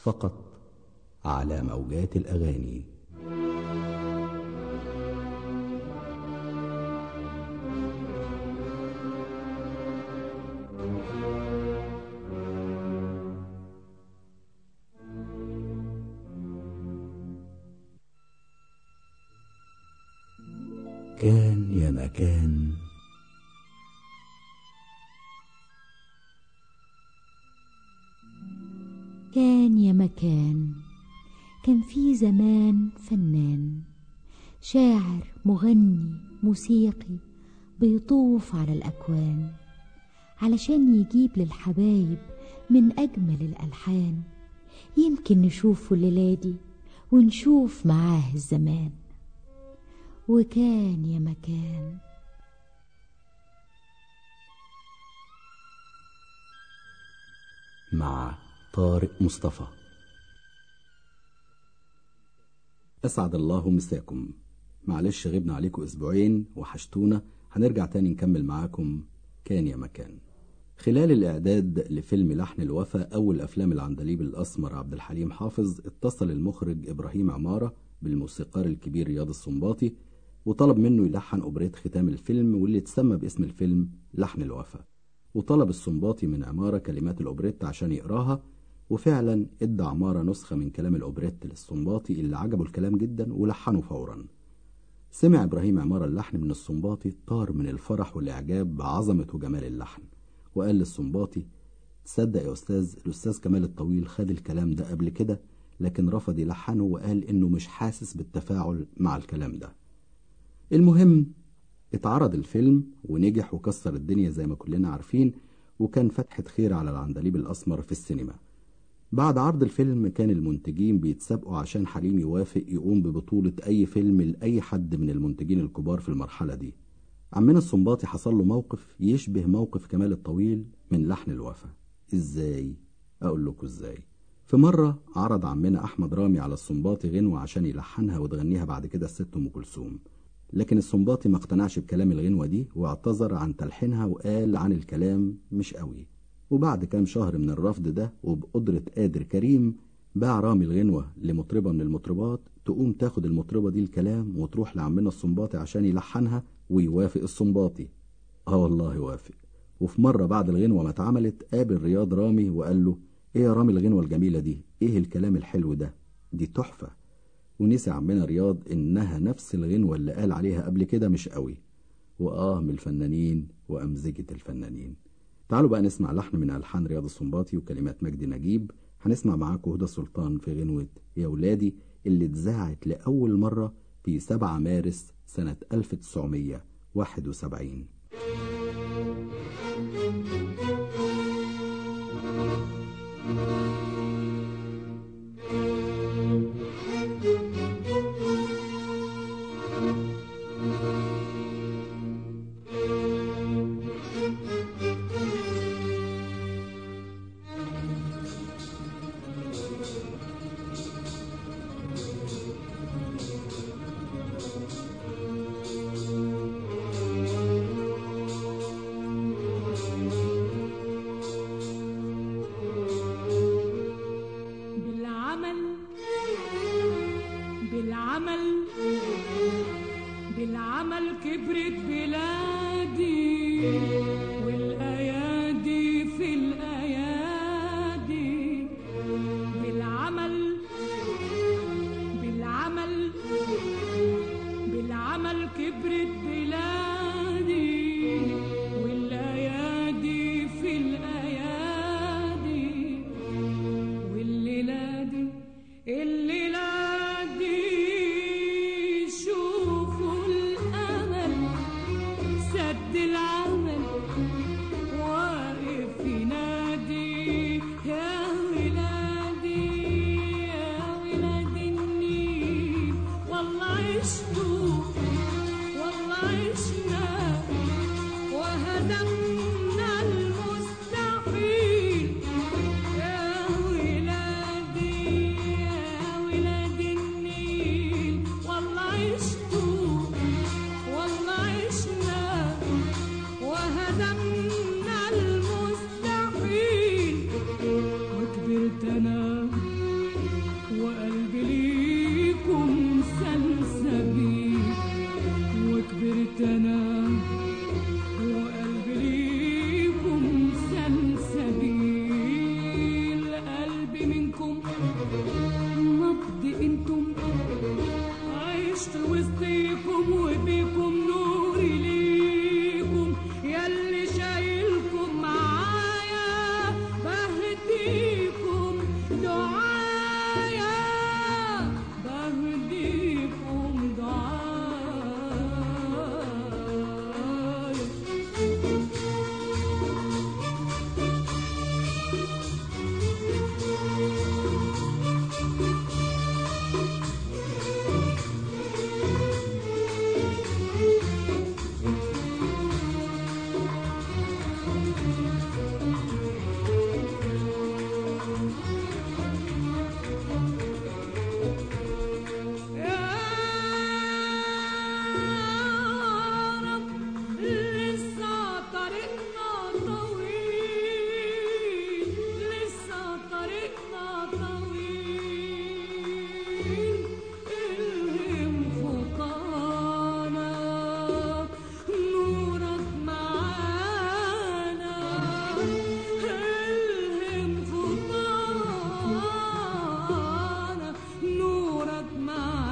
فقط على موجات الأغاني كان يا مكان كان يا مكان كان في زمان فنان شاعر مغني موسيقي بيطوف على الأكوان علشان يجيب للحبايب من أجمل الألحان يمكن نشوفه الليلة دي ونشوف معاه الزمان وكان يا مكان مع طارق مصطفى أسعد الله مساكم معلش غبنا عليكم أسبوعين وحشتونا هنرجع تاني نكمل معاكم كان يا مكان خلال الإعداد لفيلم لحن الوفا أول أفلام العندليب الأسمر عبد الحليم حافظ اتصل المخرج إبراهيم عمارة بالموسيقار الكبير رياض السنباطي وطلب منه يلحن أوبريت ختام الفيلم واللي اتسمى باسم الفيلم لحن الوفا وطلب السنباطي من عمارة كلمات الأوبريت عشان يقراها وفعلا ادى عمارة نسخة من كلام الأوبريت للسنباطي اللي عجبه الكلام جدا ولحنه فورا سمع إبراهيم عمارة اللحن من السنباطي طار من الفرح والإعجاب بعظمة وجمال اللحن وقال للسنباطي تصدق يا أستاذ الأستاذ كمال الطويل خد الكلام ده قبل كده لكن رفض يلحنه وقال إنه مش حاسس بالتفاعل مع الكلام ده المهم اتعرض الفيلم ونجح وكسر الدنيا زي ما كلنا عارفين وكان فتحة خير على العندليب الأسمر في السينما بعد عرض الفيلم كان المنتجين بيتسابقوا عشان حليم يوافق يقوم ببطولة أي فيلم لأي حد من المنتجين الكبار في المرحلة دي عمنا السنباطي حصل له موقف يشبه موقف كمال الطويل من لحن الوفا ازاي اقول لكم ازاي في مرة عرض عمنا أحمد رامي على السنباطي غنوة عشان يلحنها وتغنيها بعد كده الست أم كلثوم لكن السنباطي ما اقتنعش بكلام الغنوة دي واعتذر عن تلحينها وقال عن الكلام مش قوي وبعد كام شهر من الرفض ده وبقدرة قادر كريم باع رامي الغنوة لمطربة من المطربات تقوم تاخد المطربة دي الكلام وتروح لعمنا السنباطي عشان يلحنها ويوافق السنباطي اه والله وافق وفي مرة بعد الغنوة ما اتعملت قابل رياض رامي وقال له ايه يا رامي الغنوة الجميلة دي ايه الكلام الحلو ده دي تحفة ونسي عمنا رياض انها نفس الغنوة اللي قال عليها قبل كده مش قوي واه من الفنانين وامزجة الفنانين تعالوا بقى نسمع لحن من ألحان رياض السنباطي وكلمات مجدي نجيب هنسمع معاكم هدى سلطان في غنوة يا ولادي اللي اتذاعت لأول مرة في 7 مارس سنة 1971 بالعمل بالعمل بالعمل كبرت بلادي والايادي في الايادي بالعمل بالعمل بالعمل كبرت بلادي والايادي في الايادي والليلة دي الليلة دي شوفوا الأمل سد العمل منكم نبض انتم عشت وسطيكم وبيكم نوري ليكم ياللي شايلكم معايا بهديكم دعايا بهديكم دعايا يا رب لسه طريقنا طويل لسه طريقنا طويل الهم فوقانا نورك معانا الهم فوقانا نورك معانا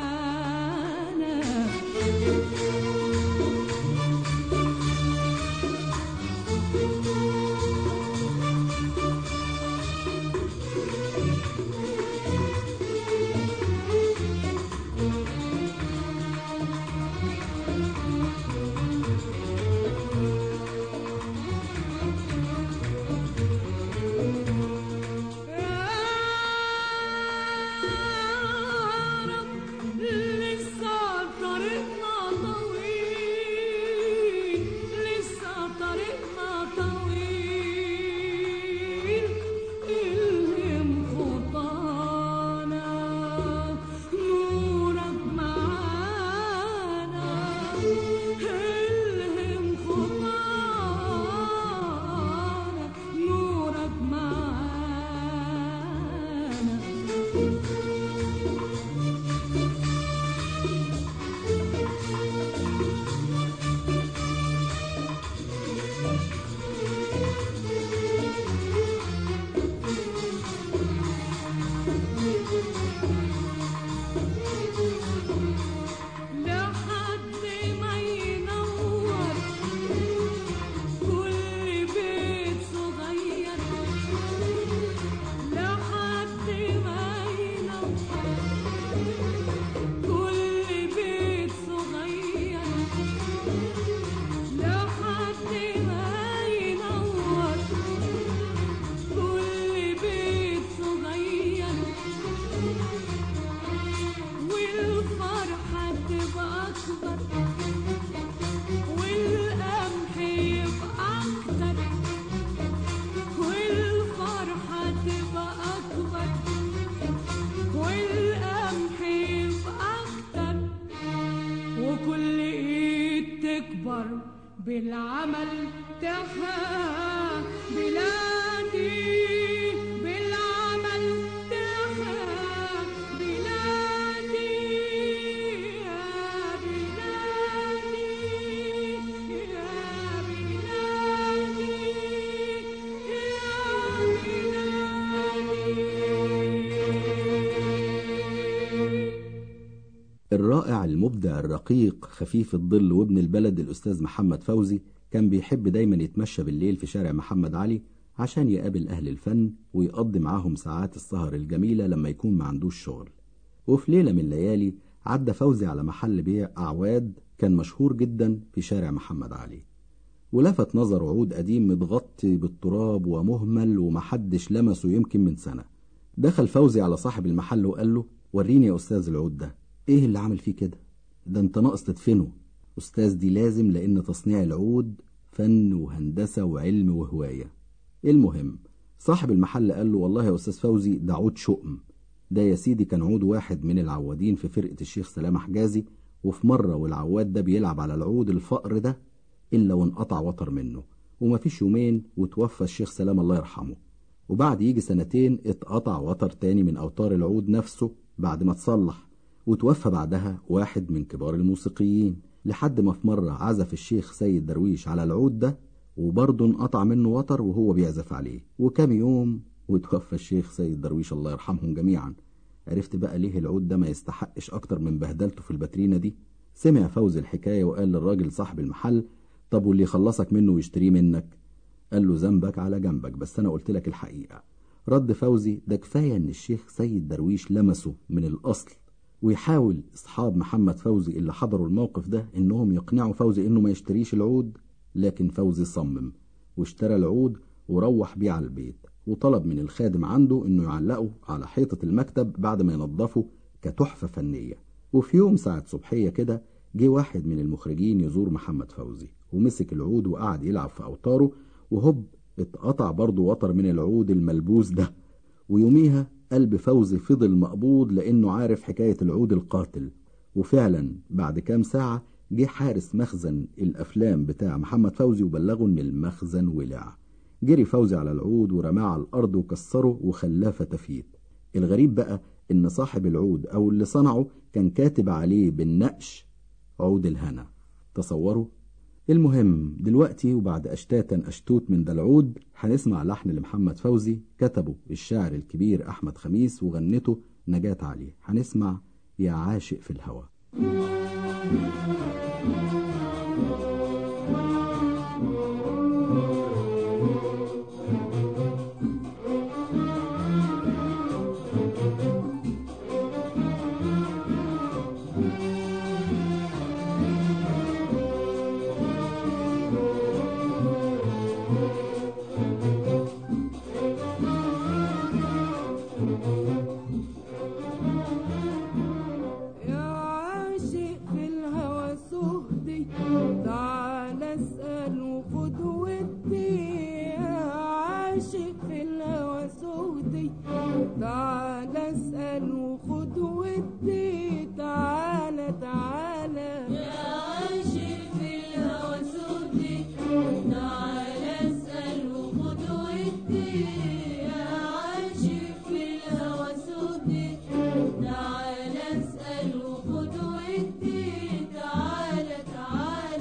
يا رب لسه طريقنا طويل لسه طريقنا طويل الهم خطانا نورك معانا الهم خطانا نورك معانا لحد ما ينور كل بيت صغير لحد ما ينور كل بيت صغير لحد ما ينور كل بيت صغير والفرحة تبقى أكبر والقمح يبقى أكتر والفرحة تبقى أكبر والقمح يبقى أكتر وكل إيد تكبر بالعمل تحيا بلادي بالعمل تحيا بلادي يا بلادي يا بلادي يا بلادي الرائع المبدع الرقيق خفيف الظل وابن البلد الأستاذ محمد فوزي كان بيحب دايما يتمشى بالليل في شارع محمد علي عشان يقابل أهل الفن ويقضي معاهم ساعات السهر الجميلة لما يكون ما عندوش شغل وفي ليلة من الليالي عدى فوزي على محل بيع أعواد كان مشهور جدا في شارع محمد علي ولفت نظر عود قديم متغطي بالتراب ومهمل ومحدش لمسه يمكن من سنة دخل فوزي على صاحب المحل وقال له وريني يا أستاذ العود ده إيه اللي عامل فيه كده ده انت ناقص تدفنه أستاذ دي لازم لأن تصنيع العود فن وهندسة وعلم وهواية المهم صاحب المحل قال له والله يا أستاذ فوزي ده عود شؤم ده يا سيدي كان عود واحد من العوادين في فرقة الشيخ سلامة حجازي وفي مرة والعواد ده بيلعب على العود الفقر ده إلا وانقطع وتر منه ومفيش يومين وتوفى الشيخ سلام الله يرحمه وبعد يجي سنتين اتقطع وتر تاني من أوتار العود نفسه بعد ما اتصلح وتوفى بعدها واحد من كبار الموسيقيين لحد ما في مرة عزف الشيخ سيد درويش على العود ده وبرضه انقطع منه وتر وهو بيعزف عليه وكام يوم وتوفى الشيخ سيد درويش الله يرحمهم جميعا عرفت بقى ليه العود ده ما يستحقش أكتر من بهدلته في الباترينا دي سمع فوزي الحكاية وقال للراجل صاحب المحل طب واللي يخلصك منه ويشتريه منك قال له ذنبك على جنبك بس أنا قلت لك الحقيقة رد فوزي ده كفاية إن الشيخ سيد درويش لمسه من الأصل ويحاول أصحاب محمد فوزي اللي حضروا الموقف ده إنهم يقنعوا فوزي إنه ما يشتريش العود لكن فوزي صمم واشترى العود وروح بيه على البيت وطلب من الخادم عنده إنه يعلقه على حيطة المكتب بعد ما ينظفه كتحفة فنية وفي يوم ساعة صبحية كده جه واحد من المخرجين يزور محمد فوزي ومسك العود وقعد يلعب في أوتاره وهوب اتقطع برضه وتر من العود الملبوس ده ويوميها قلب فوزي فضل مقبوض لأنه عارف حكاية العود القاتل وفعلا بعد كام ساعة جه حارس مخزن الأفلام بتاع محمد فوزي وبلغه إن المخزن ولع جري فوزي على العود ورماه على الأرض وكسره وخلاه فتافيت الغريب بقى إن صاحب العود أو اللي صنعه كان كاتب عليه بالنقش عود الهنا تصوروا المهم دلوقتي وبعد أشتاتا أشتوت من ده العود هنسمع لحن لمحمد فوزي كتبه الشاعر الكبير أحمد خميس وغنته نجاة علي هنسمع يا عاشق في الهوى يا عاشق في الهوى سهدي تعال اسأل وخد ودي يا عاشق في الهوى سهدي تعال اسأل وخد ودي تعال تعال يا عاشق في الهوى سودي تعال اسأل وخد ودي يا عاشق في الهوى سودي تعال اسأل وخد ودي تعال تعال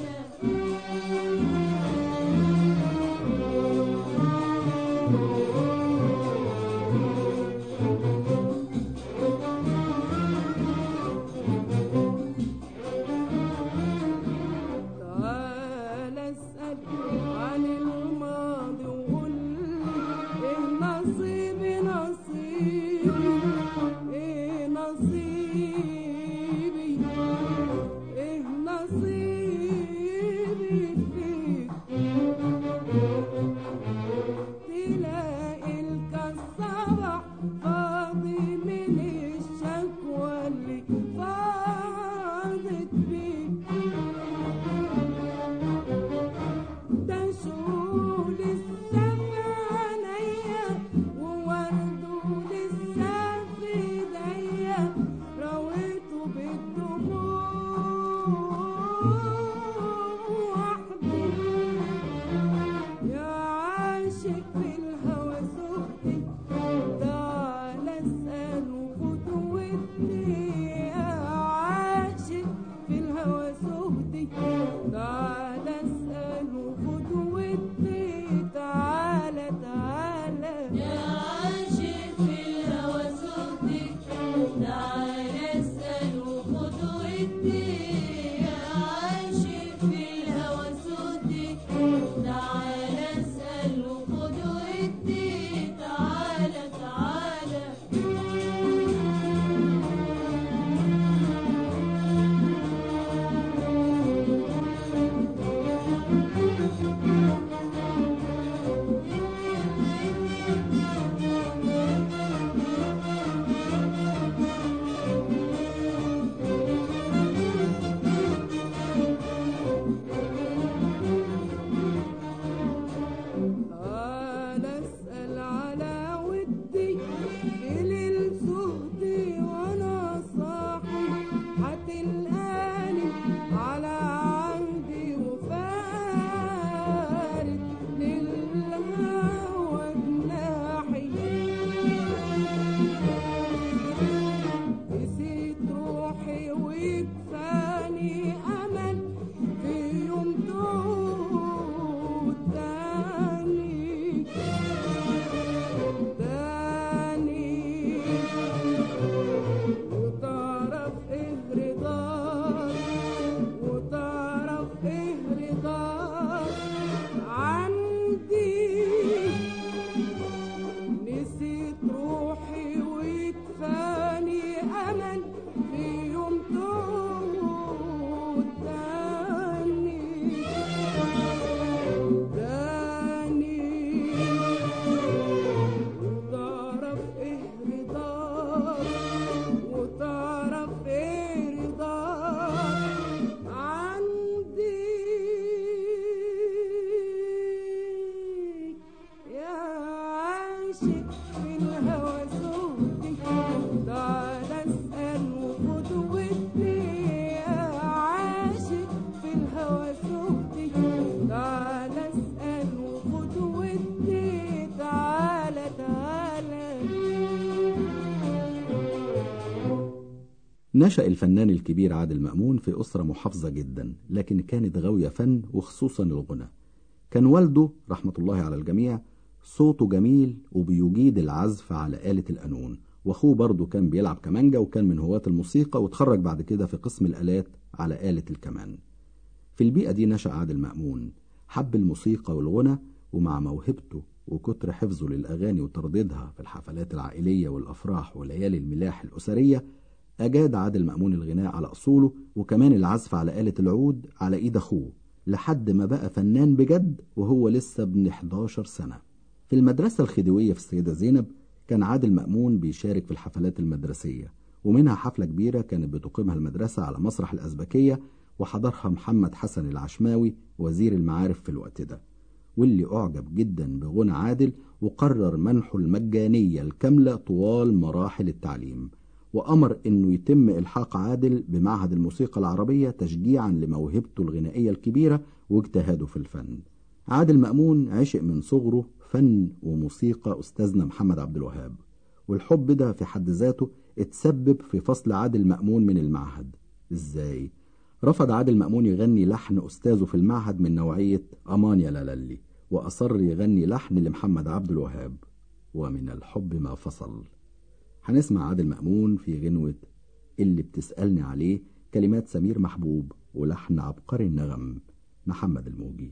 نشأ الفنان الكبير عادل مأمون في أسرة محافظة جدا لكن كانت غاوية فن وخصوصا الغنى كان والده رحمة الله على الجميع صوته جميل وبيجيد العزف على آلة القانون واخوه برضه كان بيلعب كمانجا وكان من هواة الموسيقى وتخرج بعد كده في قسم الآلات على آلة الكمان في البيئة دي نشأ عادل مأمون حب الموسيقى والغنى ومع موهبته وكتر حفظه للأغاني وترديدها في الحفلات العائلية والأفراح وليالي الملاح الأسرية أجاد عادل مأمون الغناء على أصوله وكمان العزف على آلة العود على إيد أخوه لحد ما بقى فنان بجد وهو لسه ابن 11 سنة في المدرسة الخديوية في السيدة زينب كان عادل مأمون بيشارك في الحفلات المدرسية ومنها حفلة كبيرة كانت بتقيمها المدرسة على مسرح الأزبكية وحضرها محمد حسن العشماوي وزير المعارف في الوقت ده واللي أعجب جدا بغنى عادل وقرر منحه المجانية الكاملة طوال مراحل التعليم وأمر أنه يتم إلحاق عادل بمعهد الموسيقى العربية تشجيعا لموهبته الغنائية الكبيرة واجتهاده في الفن عادل مأمون عشق من صغره فن وموسيقى أستاذنا محمد عبد الوهاب والحب ده في حد ذاته اتسبب في فصل عادل مأمون من المعهد ازاي؟ رفض عادل مأمون يغني لحن أستاذه في المعهد من نوعية أمان يا لالي وأصر يغني لحن لمحمد عبد الوهاب ومن الحب ما فصل هنسمع عادل مأمون في غنوة اللي بتسألني عليه كلمات سمير محبوب ولحن عبقري النغم محمد الموجي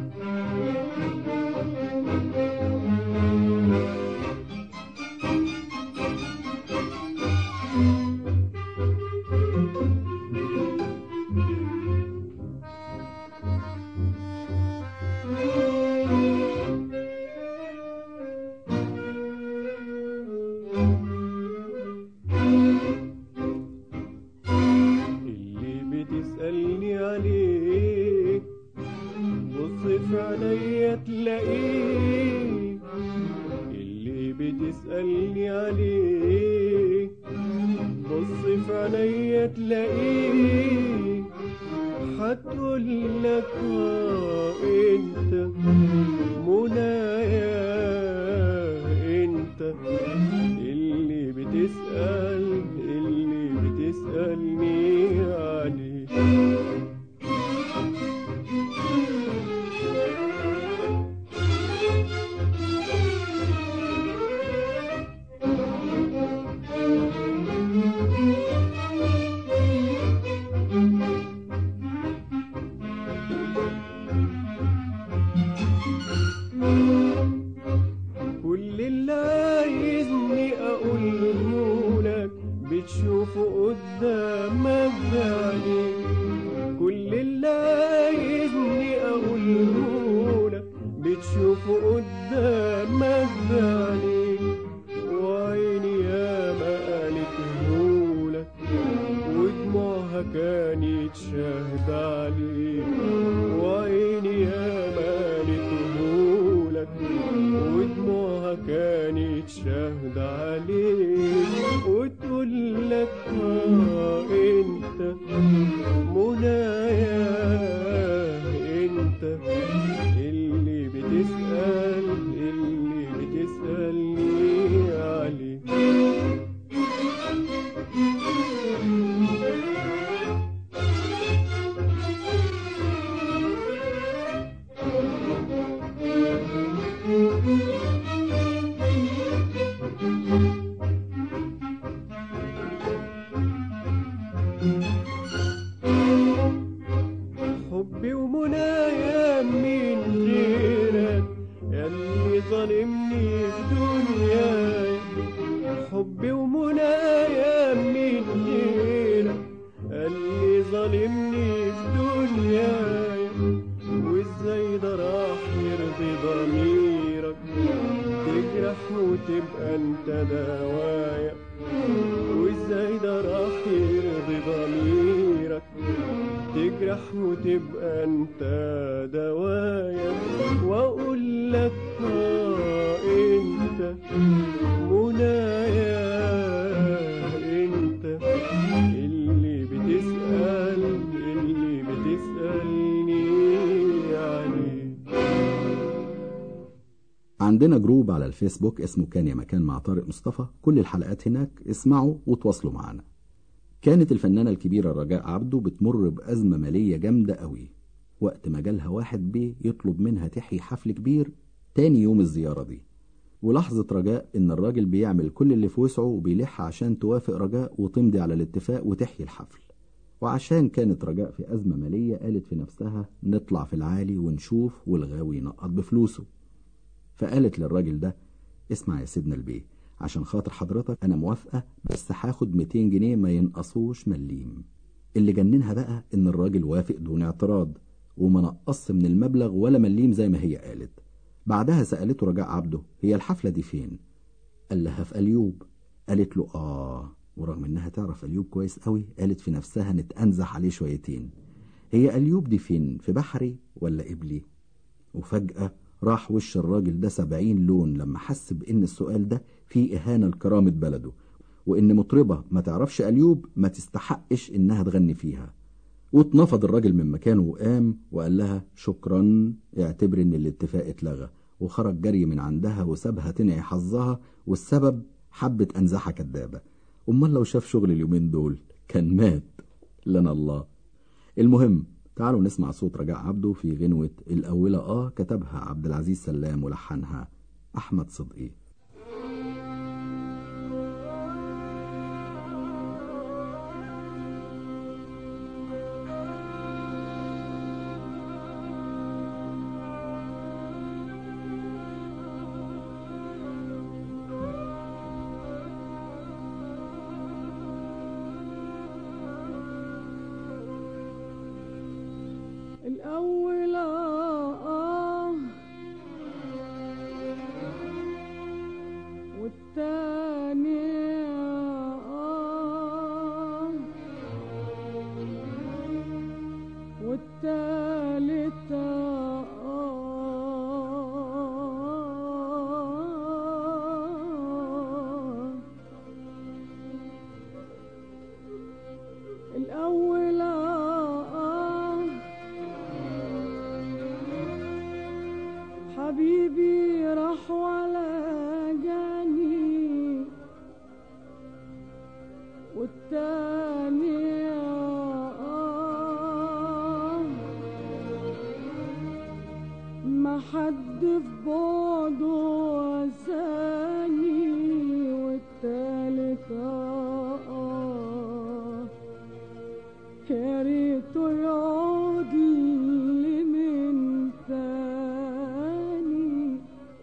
اللي بتسألني عليه بص في عينيا تلاقيه اللي بتسألني عليه بص في عينيا تلاقيه هتقول لك آه انت منايا انت اللي بتسأل اللي بتسألني عليه كل اللي عايزني اقوله لك بتشوفه قدامك بعينيك كل اللي عايزني اقوله لك بتشوفه قدامك بعينيك وعيني ياما قالتهولك ودموعها كانت شاهد عليك وعيني ياما قالتهولك ودموعها كانت شاهد عليك وتقول لك آه انت منايا انت اللي بتسأل اللي بتسألني عليه حبي ومنايا من غيرك ياللي ظالمني في دنياي حبي ومنايا من غيرك اللي ظالمني في دنياي وازاي ده راح يرضي ضميرك تجرح وتبقى انت دوايا وازاي ده راح يرضي ضميرك تجرح وتبقى انت دوايا واقول لك اه انت منايا انت اللي بتسأل اللي بتسألني عليه عندنا جروب على الفيسبوك اسمه كان يا مكان مع طارق مصطفى كل الحلقات هناك اسمعوا وتواصلوا معنا كانت الفنانة الكبيرة رجاء عبده بتمر بأزمة مالية جامدة قوي وقت ما جالها واحد بيه يطلب منها تحيي حفل كبير تاني يوم الزيارة دي ولاحظت رجاء إن الراجل بيعمل كل اللي في وسعه وبيلح عشان توافق رجاء وتمضي على الاتفاق وتحيي الحفل وعشان كانت رجاء في أزمة مالية قالت في نفسها نطلع في العالي ونشوف والغاوي ينقط بفلوسه فقالت للراجل ده اسمع يا سيدنا البيه عشان خاطر حضرتك أنا موافقة بس هاخد 200 جنيه ما ينقصوش مليم اللي جننها بقى إن الراجل وافق دون اعتراض وما نقص من المبلغ ولا مليم زي ما هي قالت بعدها سألته رجاء عبده هي الحفلة دي فين؟ قال لها في أليوب قالت له آه ورغم إنها تعرف أليوب كويس قوي قالت في نفسها نتأنزح عليه شويتين هي أليوب دي فين؟ في بحري ولا قبلي؟ وفجأة راح وش الراجل ده سبعين لون لما حس بإن السؤال ده فيه إهانة لكرامة بلده وإن مطربة ما تعرفش أليوب ما تستحقش إنها تغني فيها واتنفض الراجل من مكانه وقام وقال لها شكرا اعتبر ان الاتفاق اتلغى وخرج جري من عندها وسابها تنعي حظها والسبب حبة أنزحة كدابة أمال لو شاف شغل اليومين دول كان مات لنا الله المهم تعالوا نسمع صوت رجاء عبده في غنوة الأولى آه كتبها عبد العزيز سلام ولحنها أحمد صدقي الأول آه والتاني آه والتالت آه الأول آه حبيبي راح ولا جاني والتاني آه ما حد في بعده وساني والتالت آه يا ريته يعود لي من تاني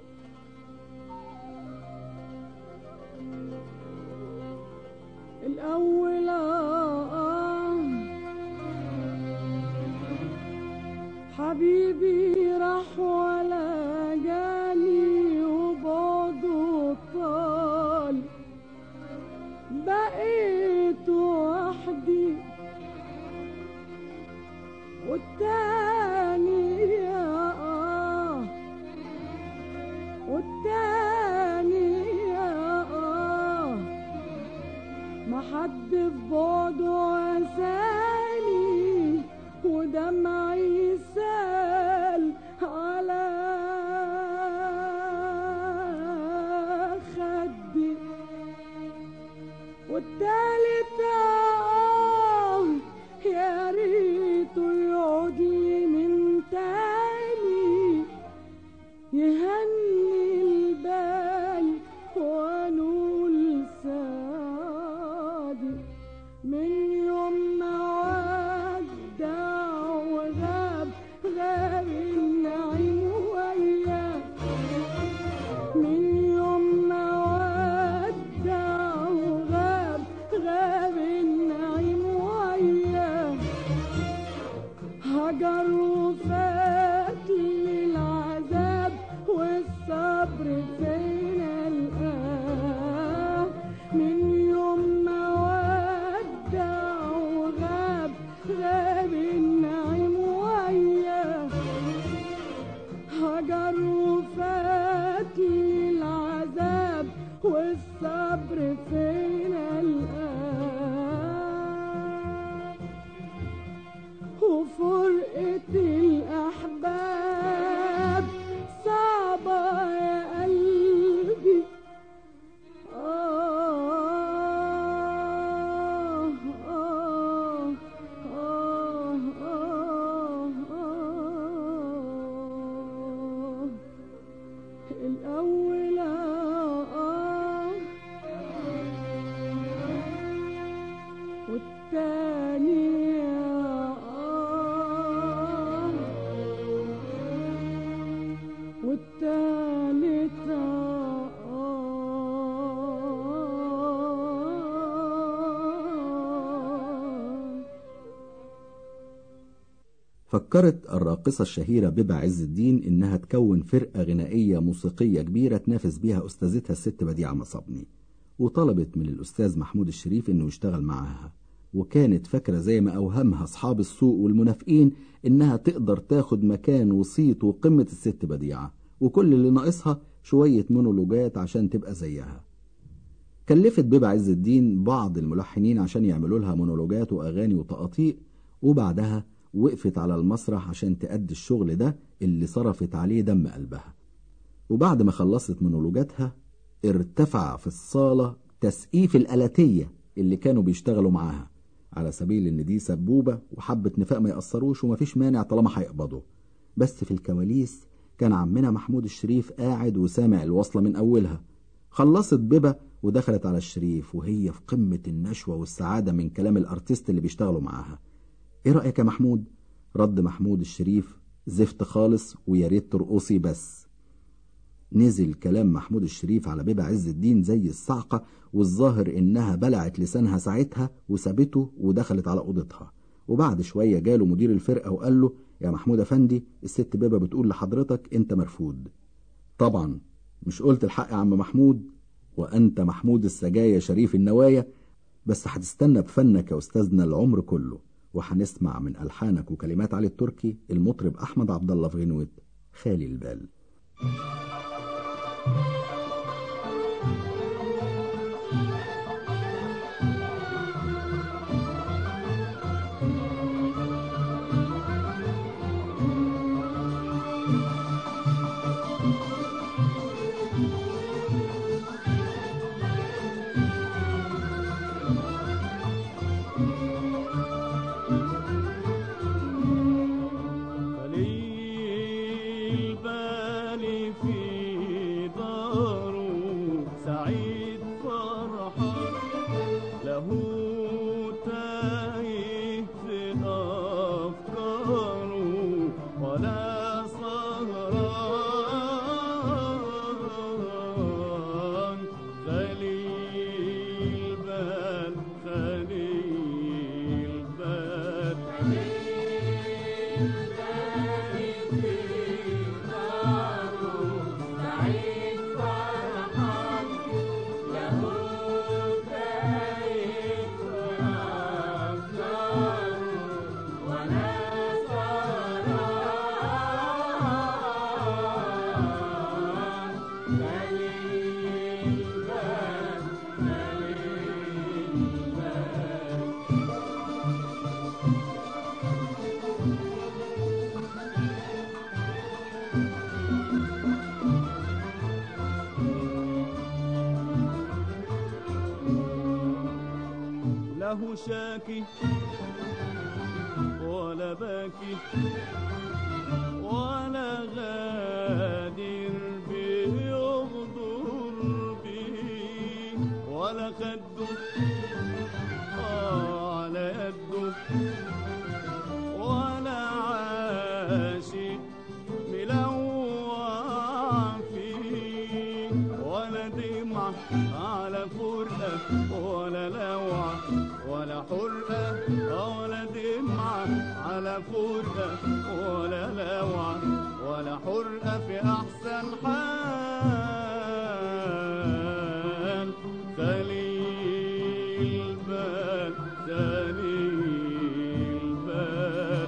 الأول آه حبيبي راح ولا جاني وبعده طال بقيت وحدي والتاني آه والتاني آه ما حد في بعده عساني ودمعي سال على خدي والتالت آه يا ريته يعود لي من تاني يهني البال ونول سعادي من يوم ما ودع وغاب غاب النعيم وياه من يوم ما ودع وغاب غاب والتاني آه والتالت آه فكرت الراقصة الشهيرة بيبا عز الدين إنها تكون فرقة غنائية موسيقية كبيرة تنافس بيها أستاذتها الست بديعة مصابني وطلبت من الأستاذ محمود الشريف إنه يشتغل معاها وكانت فاكرة زي ما أوهمها أصحاب السوق والمنافقين إنها تقدر تاخد مكان وصيت وقمة الست بديعة وكل اللي ناقصها شوية مونولوجات عشان تبقى زيها كلفت بيبا عز الدين بعض الملحنين عشان يعملوا لها مونولوجات وأغاني وتقاطيع وبعدها وقفت على المسرح عشان تأدي الشغل ده اللي صرفت عليه دم قلبها وبعد ما خلصت مونولوجاتها ارتفع في الصالة تسقيف الآلاتية اللي كانوا بيشتغلوا معاها على سبيل ان دي سبوبة وحبة نفاق ما يأثروش ومفيش مانع طالما هيقبضوا بس في الكواليس كان عمنا محمود الشريف قاعد وسامع الوصلة من أولها خلصت بيبة ودخلت على الشريف وهي في قمة النشوة والسعادة من كلام الأرتيست اللي بيشتغلوا معاها ايه رأيك يا محمود رد محمود الشريف زفت خالص ويا ريت ترقصي بس نزل كلام محمود الشريف على بيبة عز الدين زي الصعقة والظاهر انها بلعت لسانها ساعتها وسابته ودخلت على اوضتها وبعد شوية جاله مدير الفرقة وقال له يا محمود افندي الست بيبة بتقول لحضرتك انت مرفوض طبعا مش قلت الحق يا عم محمود وانت محمود السجايا شريف النوايا بس هتستنى بفنك يا استاذنا العمر كله وهنسمع من الحانك وكلمات علي التركي المطرب احمد عبد الله في غنوة خالي البال خليل بالي في داره سعيد فرحان له تايه في أفكاره ولا سهران خليل بال خليل بال له شاكي ولا باكي ولا غادر بيغدر بي ولا خده آه على يده ولا عاشق ملوع فيه ولا دمع على فرقة ولا لوعة ولا حرقة ولا دمعة على فرقة ولا لوعة ولا حرقة في أحسن حال خليل بال خليل بال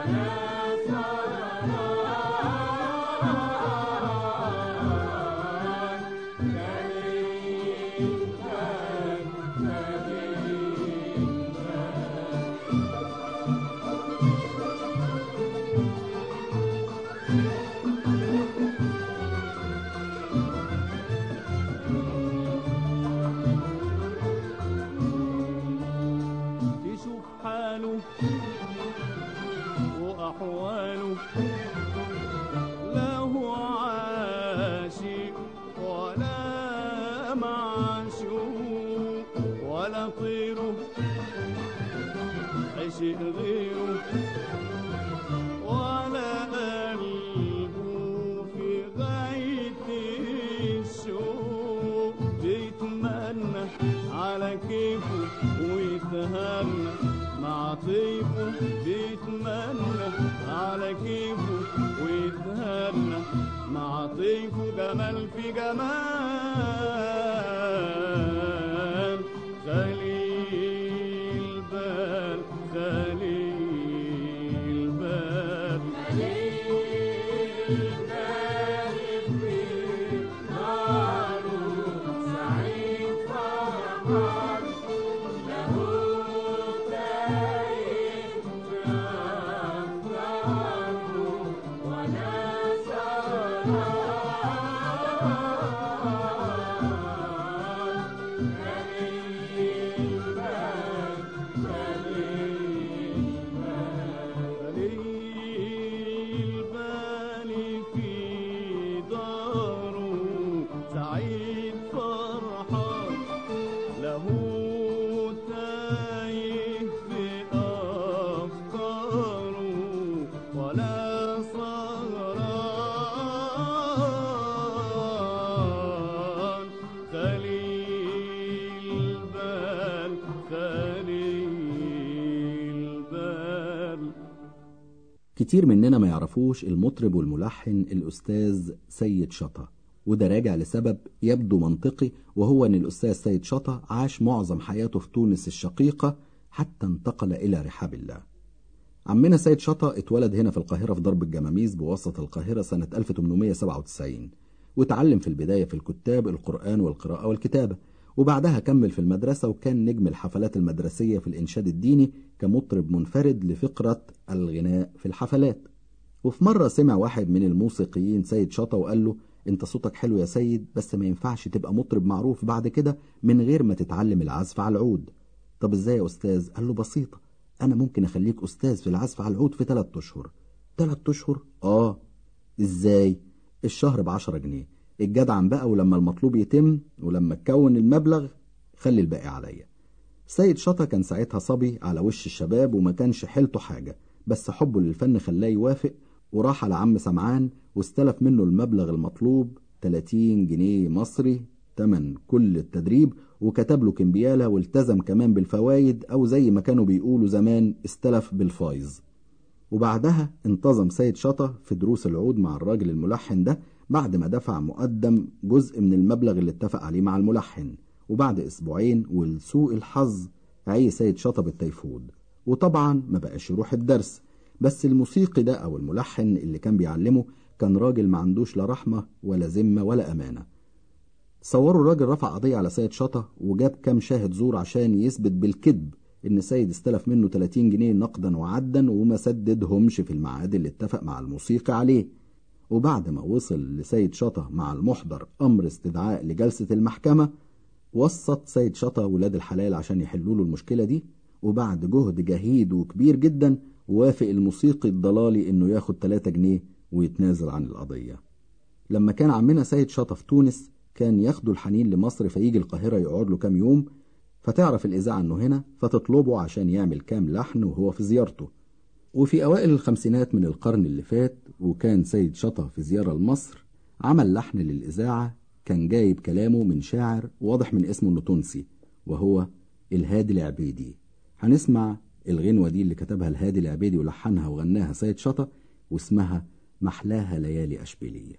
تشوف حاله وأحواله لا هو عاشق ولا معشوق ولا طيره عشق غيره ولا قلبه في غاية الشوق بيتمنى على كيفه ويتهنى مع طيبه بيتمنى على كيفه ويتهنى مع طيبه جمال في جمال خليل بال خليل بال خليل بالي في داره سعيد فرحان له تايه في أفكاره ولا سهران خليل بال خليل بال كتير مننا ما يعرفوش المطرب والملحن الأستاذ سيد شطة وده راجع لسبب يبدو منطقي وهو أن الأستاذ سيد شطة عاش معظم حياته في تونس الشقيقة حتى انتقل إلى رحاب الله عمنا سيد شطة اتولد هنا في القاهرة في ضرب الجماميس بوسط القاهرة سنة 1897 وتعلم في البداية في الكتاب القرآن والقراءة والكتابة وبعدها كمل في المدرسة وكان نجم الحفلات المدرسية في الإنشاد الديني كمطرب منفرد لفقرة الغناء في الحفلات وفي مرة سمع واحد من الموسيقيين سيد شطة وقال له انت صوتك حلو يا سيد بس ما ينفعش تبقى مطرب معروف بعد كده من غير ما تتعلم العزف على العود طب ازاي يا استاذ قال له بسيطة انا ممكن اخليك استاذ في العزف على العود في ثلاث اشهر ثلاث اشهر اه ازاي الشهر بعشرة جنيه الجدعن بقى ولما المطلوب يتم ولما تكون المبلغ خلي الباقي عليا سيد شطة كان ساعتها صبي على وش الشباب وما كانش حيلته حاجة بس حبه للفن خلاه يوافق وراح على عم سمعان واستلف منه المبلغ المطلوب 30 جنيه مصري تمن كل التدريب وكتب له كمبيالة والتزم كمان بالفوايد أو زي ما كانوا بيقولوا زمان استلف بالفايز وبعدها انتظم سيد شطة في دروس العود مع الراجل الملحن ده بعد ما دفع مقدم جزء من المبلغ اللي اتفق عليه مع الملحن وبعد اسبوعين ولسوء الحظ عي سيد شطة بالتيفود وطبعا ما بقاش يروح الدرس بس الموسيقي ده او الملحن اللي كان بيعلمه كان راجل ما عندوش لا رحمة ولا ذمة ولا امانة صوروا الراجل رفع قضية على سيد شطة وجاب كام شاهد زور عشان يثبت بالكذب ان سيد استلف منه 30 جنيه نقدا وعدا وما سددهمش في الميعاد اللي اتفق مع الموسيقي عليه وبعد ما وصل لسيد شطة مع المحضر امر استدعاء لجلسة المحكمة وسط سيد شطة ولاد الحلال عشان يحلوا له المشكلة دي وبعد جهد جهيد وكبير جدا وافق الموسيقي الضلالي انه ياخد 3 جنيه ويتنازل عن القضية لما كان عمنا سيد شطة في تونس كان ياخده الحنين لمصر فيجي القاهرة يقعد له كام يوم فتعرف الإذاعة إنه هنا فتطلبه عشان يعمل كام لحن وهو في زيارته وفي أوائل الخمسينات من القرن اللي فات وكان سيد شطة في زيارة لمصر عمل لحن للإذاعة كان جايب كلامه من شاعر واضح من اسمه إنه تونسي وهو الهادي العبيدي هنسمع الغنوة دي اللي كتبها الهادي العبيدي ولحنها وغناها سيد شطة واسمها محلاها ليالي أشبيلية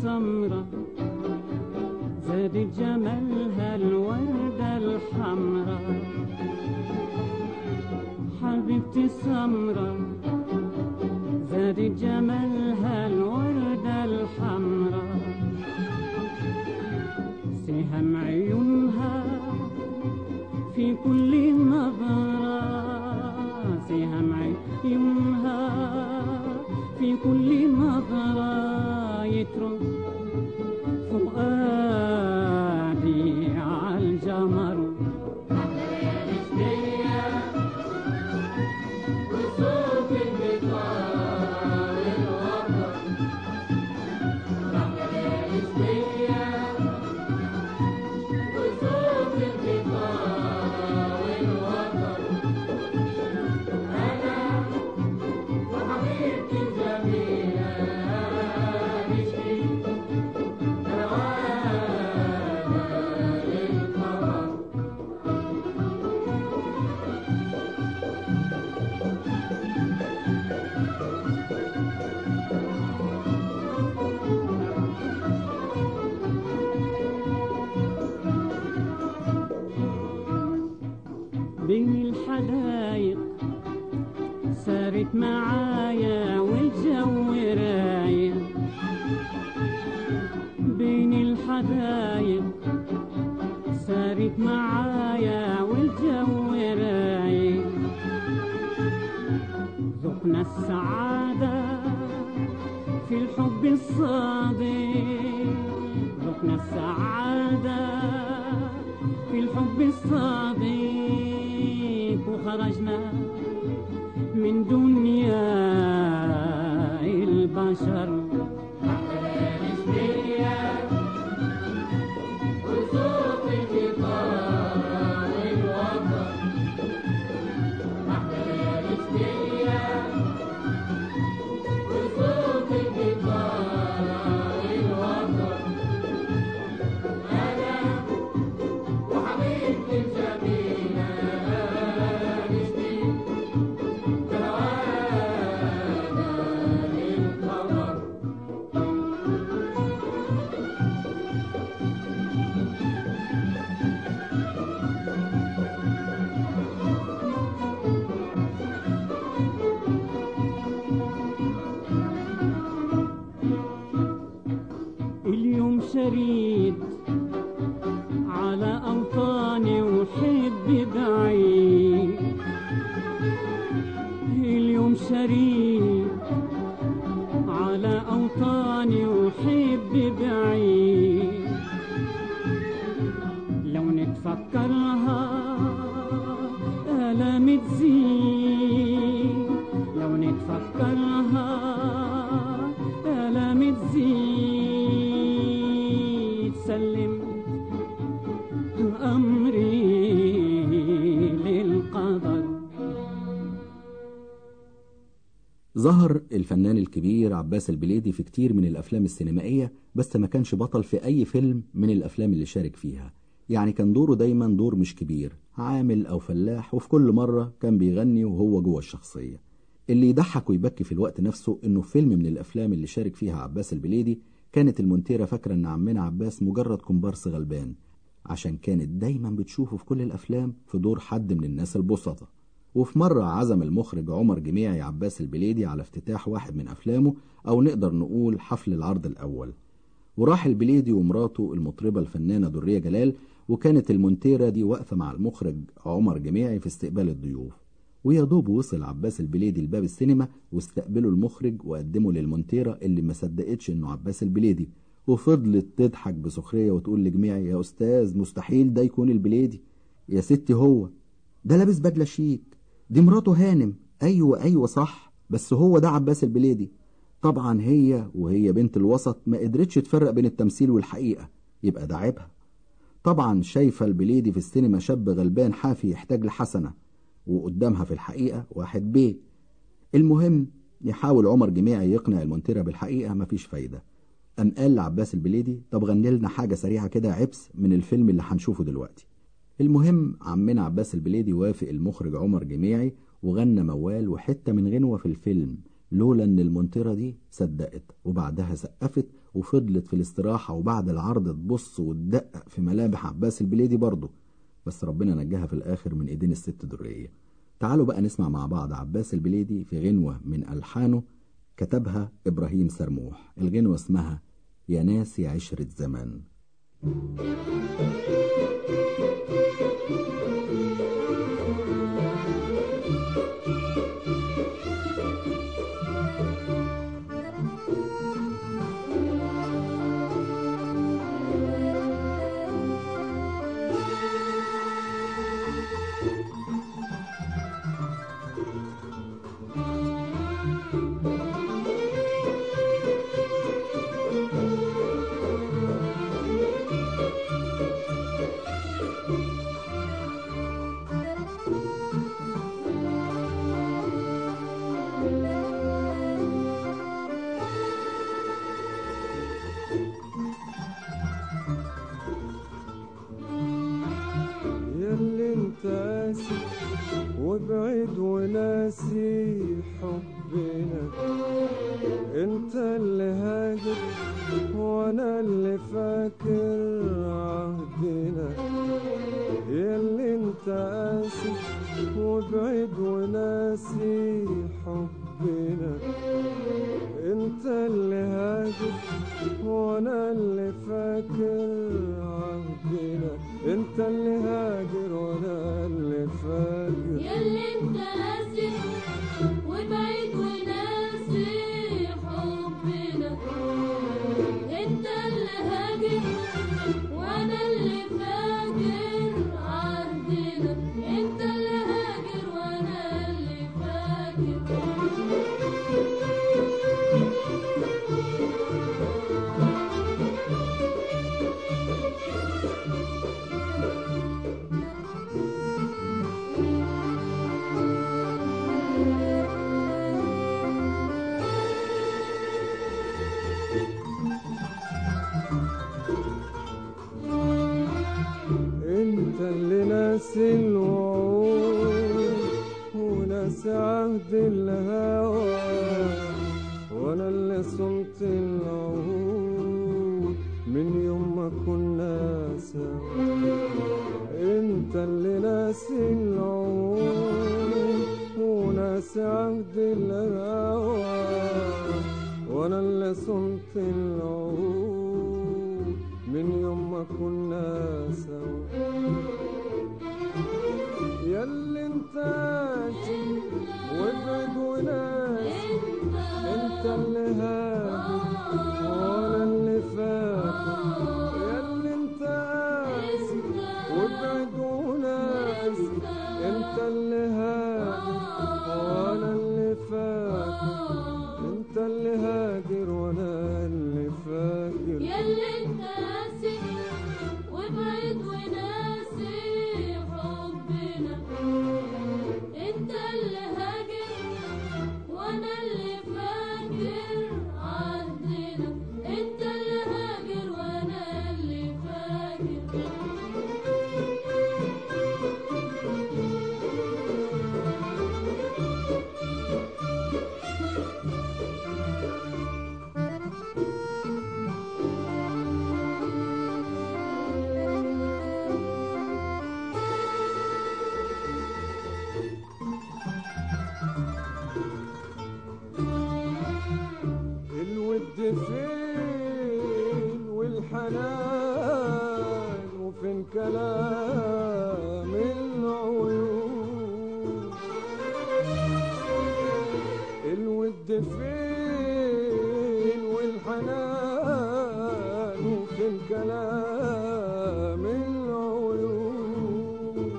السمرة زادت جمالها الوردة الحمراء حبيبتي السمرة زادت جمالها الوردة الحمراء سهم عيونها في كل نظرة سهم عيونها في كل نظرة يترك فؤادي عالجمر بين الحدايق سارت معايا والجو رايق بين الحدايق سارت معايا والجو رايق ذقنا السعادة في الحب الصادق ذقنا السعادة في الحب الصادق وخرجنا من دنيا البشر اليوم شريد على أوطاني وحب بعيد اليوم شريد على أوطاني وحب بعيد لو نتفكرها آلام تزيد لو نتفكرها آلام تزيد سلم أمري للقدر ظهر الفنان الكبير عباس البليدي في كتير من الأفلام السينمائية بس ما كانش بطل في أي فيلم من الأفلام اللي شارك فيها يعني كان دوره دايما دور مش كبير عامل أو فلاح وفي كل مرة كان بيغني وهو جوه الشخصية اللي يضحك ويبكي في الوقت نفسه إنه فيلم من الأفلام اللي شارك فيها عباس البليدي كانت المونتيرة فاكرة إن عمنا عباس مجرد كومبارس غلبان عشان كانت دايما بتشوفه في كل الأفلام في دور حد من الناس البسطة وفي مرة عزم المخرج عمر جميعي عباس البليدي على افتتاح واحد من أفلامه أو نقدر نقول حفل العرض الأول وراح البليدي ومراته المطربة الفنانة درية جلال وكانت المونتيرة دي واقفة مع المخرج عمر جميعي في استقبال الضيوف ويا دوب وصل عباس البليدي لباب السينما واستقبله المخرج وقدمه للمونتيرة اللي ما صدقتش انه عباس البليدي وفضلت تضحك بسخرية وتقول لجميعي يا أستاذ مستحيل ده يكون البليدي يا ستي هو ده لابس بدلة شيك دي مراته هانم أيوة أيوة صح بس هو ده عباس البليدي طبعا هي وهي بنت الوسط ما قدرتش تفرق بين التمثيل والحقيقة يبقى ده عيبها طبعا شايفة البليدي في السينما شاب غلبان حافي يحتاج لحسنة وقدامها في الحقيقة واحد بيه المهم يحاول عمر جميعي يقنع المونتيرة بالحقيقة مفيش فايدة أم قال لعباس البليدي طب غني لنا حاجة سريعة كده عبس من الفيلم اللي هنشوفه دلوقتي المهم عمنا عباس البليدي وافق المخرج عمر جميعي وغنى موال وحتة من غنوة في الفيلم لولا ان المونتيرة دي صدقت وبعدها سقفت وفضلت في الاستراحة وبعد العرض تبص وتدقق في ملامح عباس البليدي برضه بس ربنا نجاها في الآخر من إيدين الست درية تعالوا بقى نسمع مع بعض عباس البليدي في غنوة من ألحانه كتبها إبراهيم سرموح الغنوة اسمها يا ناس يا عشرة زمان ياللي انت قاسي وبعيد وناسي حبنا انت اللي هاجر وانا اللي فاكر عهدنا ياللي انت قاسي وبعيد وناسي حبنا انت اللي هاجر وانا اللي فاكر عهدنا انت اللي هاجر وانا اللي فاكر ياللي انت قاسي وبعيد وناسي حبنا انت اللي هاجر وانا اللي فاكر عهدنا انت اللي هاجر وانا اللي فاكر انت اللي ناسي الوعود وناسي عهد الهوى وانا اللي صمت العهود من يوم ما كنا سوا انت اللي ناسي العهود وناسي عهد الهوى وانا اللي صمت العهود من يوم ما كنا سوا ياللي انت عاشق وابعد وناسي انت اللي هادي وانا اللي فاكر ياللي انت عاشق وابعد وناسي انت اللي هادي وانا اللي فاكر انت اللي هاجر وانا اللي فاكر ياللي انت قاسي وبعيد وناسي حبنا انت اللي هاجر وانا اللي فاكر عهدنا انت اللي هاجر وانا اللي فاكر الود فين والحنان وفين كلام العيون الود فين والحنان وفين كلام العيون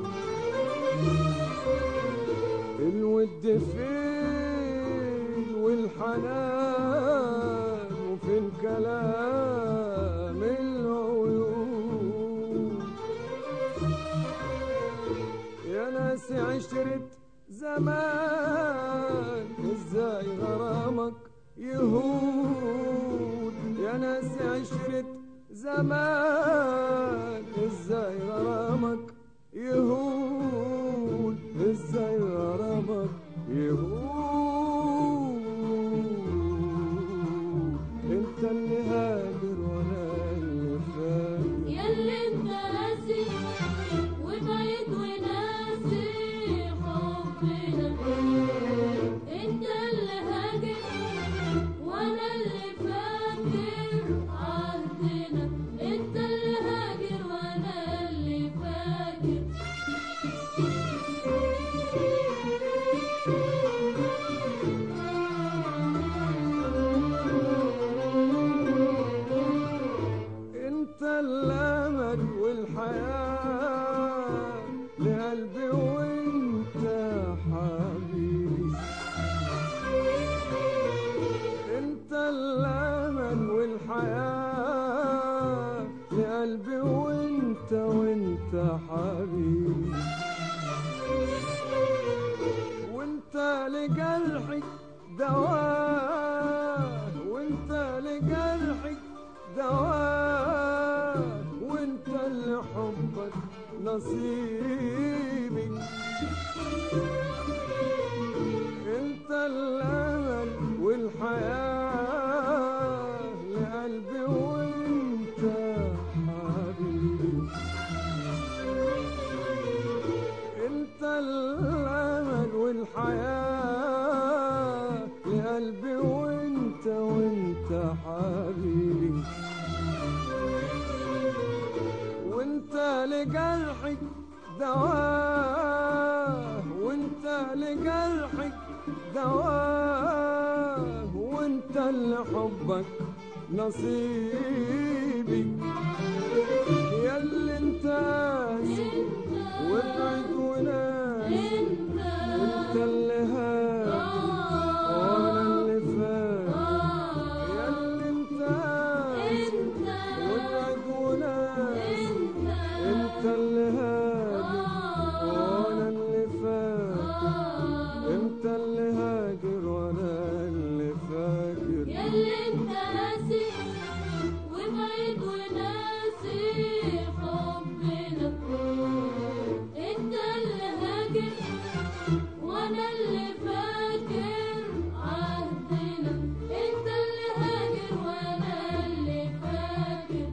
الود فين والحنان وفين كلام العيون يا ناس عشرة زمان ازاي غرامك يهود يا ناس عشرة زمان ازاي غرامك يهود ازاي غرامك يهود انت اللي هاجر حبنا انت اللي هاجر وانا اللي فاكر عهدنا انت اللي هاجر وانا اللي فاكر انت الامل والحياة لقلبي وانت حبيبي انت الامل والحياة لقلبي وانت وانت حبيبي وانت لجرحي دواء وانت لجرحي دواء وانت اللي حبك نصيبي انت الامل والحياة لقلبي وانت حبيبي انت الامل والحياة لقلبي وانت وانت حبيبي وانت لجرحي دواء وانت لجرحي دواء وانت اللي حبك نصيبي يا اللي انت قاسي وابعد وناسي انت انت اللي هادي وانا اللي فاهم يا اللي انت قاسي انت وابعد وناسي انت انت اللي هادي وانا اللي فاهم انت اللي هاجر وانا اللي فاكر ياللي انت قاسي وبعيد وناسي حبنا انت اللي هاجر وانا اللي فاكر عهدنا انت اللي هاجر وانا اللي فاكر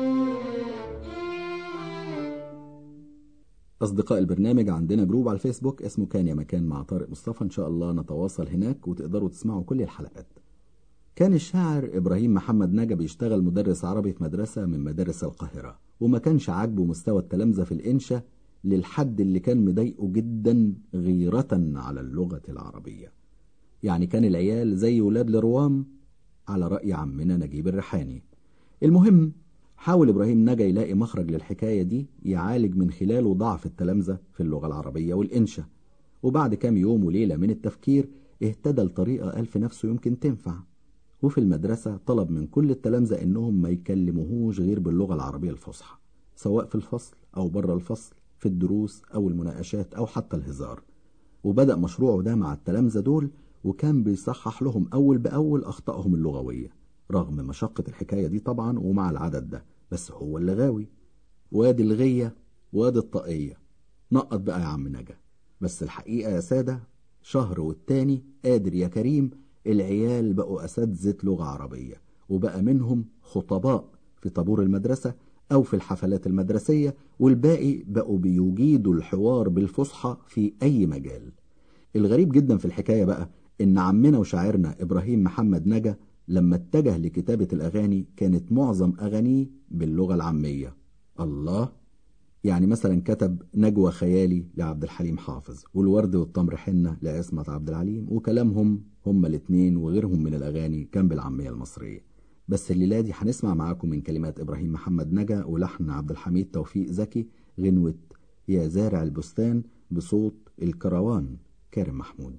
أصدقاء البرنامج عندنا جروب على الفيسبوك اسمه كان يا مكان مع طارق مصطفى إن شاء الله نتواصل هناك وتقدروا تسمعوا كل الحلقات كان الشاعر إبراهيم محمد نجا بيشتغل مدرس عربي في مدرسة من مدارس القاهرة وما كانش عاجبه مستوى التلامذة في الإنشاء للحد اللي كان مضايقه جدا غيرة على اللغة العربية يعني كان العيال زي ولاد لروام على رأي عمنا نجيب الريحاني المهم حاول إبراهيم نجا يلاقي مخرج للحكاية دي يعالج من خلاله ضعف التلامذة في اللغة العربية والإنشاء وبعد كام يوم وليلة من التفكير اهتدى لطريقة قال في نفسه يمكن تنفع وفي المدرسة طلب من كل التلامذة إنهم ما يكلموهوش غير باللغة العربية الفصحى سواء في الفصل أو بره الفصل في الدروس أو المناقشات أو حتى الهزار وبدأ مشروعه ده مع التلامذة دول وكان بيصحح لهم أول بأول أخطائهم اللغوية رغم مشقة الحكاية دي طبعا ومع العدد ده بس هو اللي غاوي وادي الغية وادي الطاقية نقط بقى يا عم نجا بس الحقيقة يا سادة شهر والتاني قادر يا كريم العيال بقوا أساتذة لغة عربية وبقى منهم خطباء في طابور المدرسة أو في الحفلات المدرسية والباقي بقوا بيجيدوا الحوار بالفصحى في أي مجال الغريب جدا في الحكاية بقى إن عمنا وشاعرنا إبراهيم محمد نجا لما اتجه لكتابة الأغاني كانت معظم أغانيه باللغة العامية الله يعني مثلا كتب نجوى خيالي لعبد الحليم حافظ والورد والتمر حنة لعصمت عبد العليم وكلامهم هما الاتنين وغيرهم من الأغاني كان بالعامية المصرية بس الليلة دي هنسمع معاكم من كلمات إبراهيم محمد نجا ولحن عبد الحميد توفيق زكي غنوة يا زارع البستان بصوت الكروان كارم محمود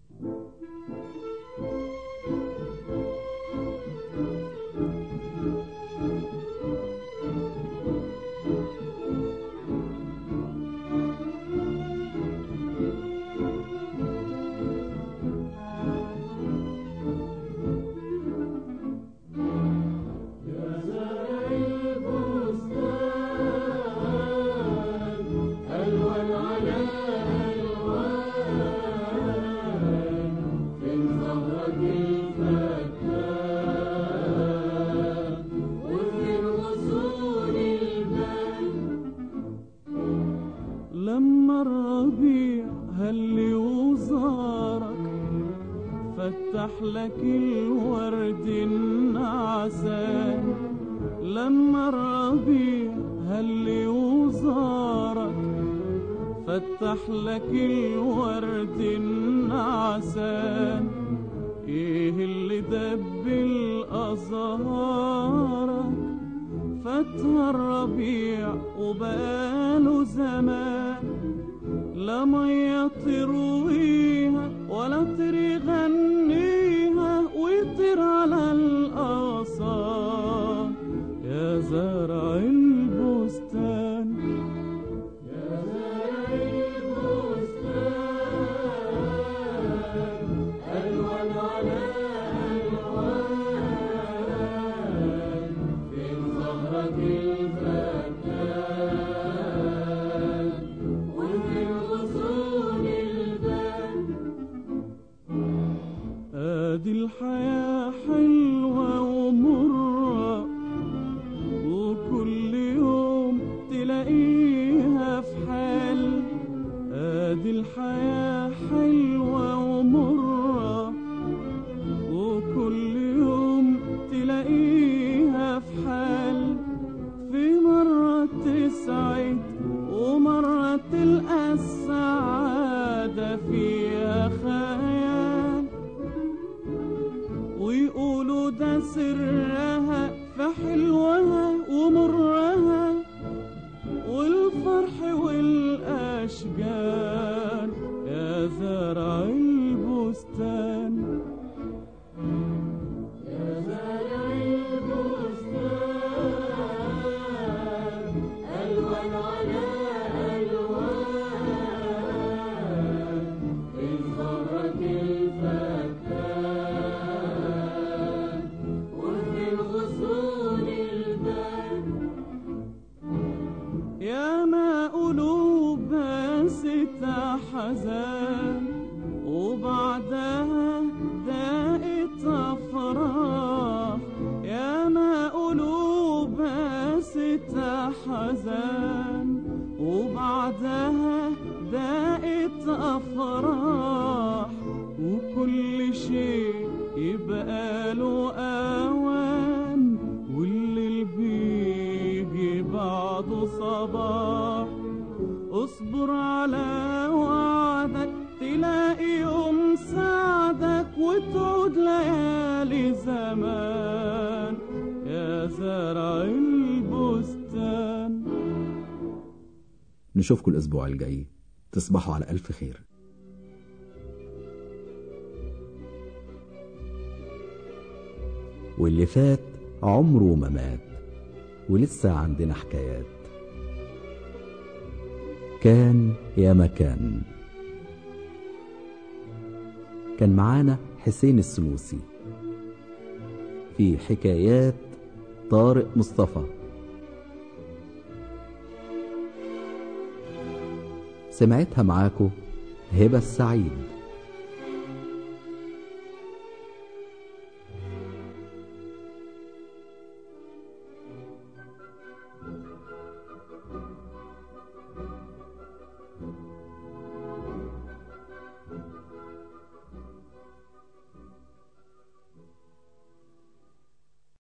ألوان على ألوان فين زهرة وزارك فتح لك الورد النعسان لما الربيع هل وزارك فتح لك الورد النعسان ايه اللي دب الازهارك فتح الربيع وبقاله زمان لا مية ترويها ولا تري غنيها ويطير على الأغصان يا زرع البستان يا زرع البستان ألوان على ألوان فين زهرة الفتان وفين غصون البان ادي الحياة حلوة ومرة وكل يوم تلاقيها في حال ادي الحياة حلوة ومرة وكل يوم تلاقيها في حال في مرة تسعد ومرة تلقى السعادة فيها خيال ويقولوا ده سرها في حلوها ومرها والفرح والأشجار يا زرع البستان يا زرع البستان ألوان على ألوان الزهرة الفتان وفي الغصون البان يا ما قلوب بست حزان وبعدها دقت أفراح يا ما قلوب بست حزان وبعدها دقت أفراح وكل شيء يبقى له أوان والليل بيجي بعده صباح اصبر على وعدك تلاقي يوم سعدك وتعود ليالي زمان يا زرع البستان نشوفكم الأسبوع الجاي تصبحوا على ألف خير واللي فات عمره ما مات ولسه عندنا حكايات كان يا مكان كان معانا حسين السنوسي في حكايات طارق مصطفى سمعتها معاكو هبة السعيد